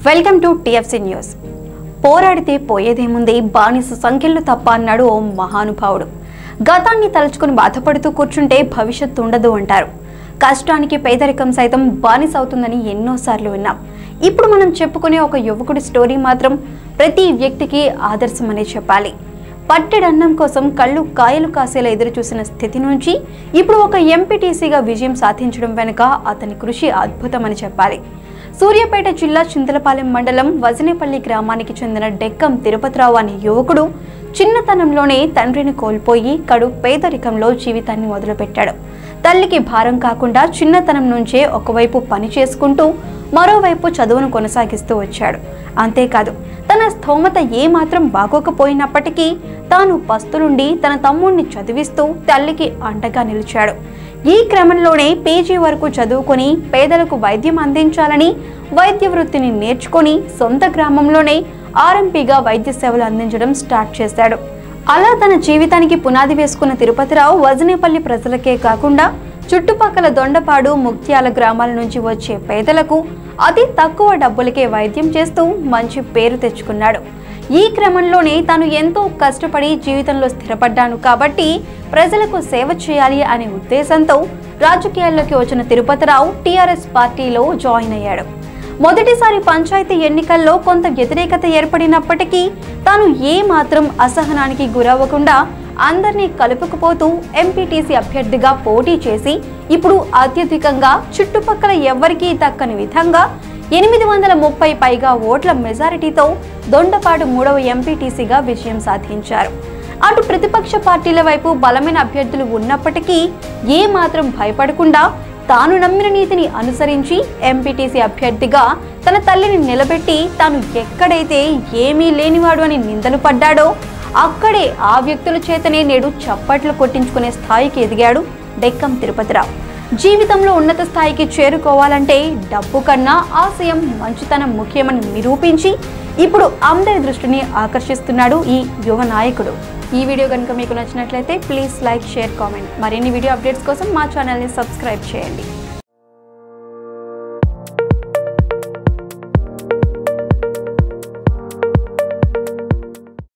welcome to TFC news పోరాడితే పోయేదేముంది బానిస సంఖ్యలు తప్ప అన్నాడు ఓ మహానుభావుడు గతాన్ని తలుచుకుని బాధపడుతూ కూర్చుంటే భవిష్యత్తు ఉండదు అంటారు కష్టానికి పేదరికం సైతం బానిస అవుతుందని ఎన్నోసార్లు విన్నాం ఇప్పుడు మనం చెప్పుకునే ఒక యువకుడి స్టోరీ మాత్రం ప్రతి వ్యక్తికి ఆదర్శమనే చెప్పాలి పట్టెడన్నం కోసం కళ్ళు కాయలు కాసేలా ఎదురు చూసిన స్థితి నుంచి ఇప్పుడు ఒక ఎంపీటీసీగా విజయం సాధించడం వెనుక అతని కృషి అద్భుతమని చెప్పాలి సూర్యాపేట జిల్లా చింతలపాలెం మండలం వజనేపల్లి గ్రామానికి చెందిన డెక్కం తిరుపతిరావు అనే యువకుడు చిన్నతనంలోనే తండ్రిని కోల్పోయి కడు పేదరికంలో జీవితాన్ని మొదలుపెట్టాడు తల్లికి భారం కాకుండా చిన్నతనం నుంచే ఒకవైపు పని చేసుకుంటూ మరోవైపు చదువును కొనసాగిస్తూ వచ్చాడు అంతేకాదు తన స్థోమత ఏమాత్రం బాగోకపోయినప్పటికీ తాను పస్తులుండి తన తమ్ముణ్ణి చదివిస్తూ తల్లికి అండగా నిలిచాడు ఈ క్రమంలోనే పీజీ వరకు చదువుకొని పేదలకు వైద్యం అందించాలని వైద్య వృత్తిని నేర్చుకొని సొంత గ్రామంలోనే ఆర్ఎంపీగా వైద్య సేవలు అందించడం స్టార్ట్ చేశాడు అలా తన జీవితానికి పునాది వేసుకున్న తిరుపతిరావు వజనేపల్లి ప్రజలకే కాకుండా చుట్టుపక్కల దొండపాడు ముక్త్యాల గ్రామాల నుంచి వచ్చే పేదలకు అతి తక్కువ డబ్బులకే వైద్యం చేస్తూ మంచి పేరు తెచ్చుకున్నాడు ఈ క్రమంలోనే తాను ఎంతో కష్టపడి జీవితంలో స్థిరపడ్డాను కాబట్టి ప్రజలకు సేవ చేయాలి అనే ఉద్దేశంతో రాజకీయాల్లోకి వచ్చిన తిరుపతిరావు టీఆర్ఎస్ పార్టీలో జాయిన్ అయ్యాడు మొదటిసారి పంచాయతీ ఎన్నికల్లో కొంత వ్యతిరేకత ఏర్పడినప్పటికీ తాను ఏ మాత్రం అసహనానికి గురవ్వకుండా అందరినీ కలుపుకుపోతూ ఎంపీటీసీ అభ్యర్థిగా పోటీ చేసి ఇప్పుడు అత్యధికంగా చుట్టుపక్కల ఎవ్వరికీ దక్కని విధంగా ఎనిమిది వందల ముప్పై పైగా ఓట్ల మెజారిటీతో దొండపాడు మూడవ ఎంపీటీసీగా విజయం సాధించారు అటు ప్రతిపక్ష పార్టీల వైపు బలమైన అభ్యర్థులు ఉన్నప్పటికీ ఏ మాత్రం భయపడకుండా తాను నమ్మిన నీతిని అనుసరించి ఎంపీటీసీ అభ్యర్థిగా తన తల్లిని నిలబెట్టి తాను ఎక్కడైతే ఏమీ లేనివాడు అని నిందలు పడ్డాడో అక్కడే ఆ వ్యక్తుల చేతనే నేడు చప్పట్లు కొట్టించుకునే స్థాయికి ఎదిగాడు డెక్కం తిరుపతిరావు జీవితంలో ఉన్నత స్థాయికి చేరుకోవాలంటే డబ్బు కన్నా ఆశయం మంచితనం ముఖ్యమని నిరూపించి ఇప్పుడు అందరి దృష్టిని ఆకర్షిస్తున్నాడు ఈ యువ నాయకుడు ఈ వీడియో కనుక మీకు నచ్చినట్లయితే ప్లీజ్ లైక్ షేర్ కామెంట్ మరిన్ని వీడియో అప్డేట్స్ కోసం మా ఛానల్ని సబ్స్క్రైబ్ చేయండి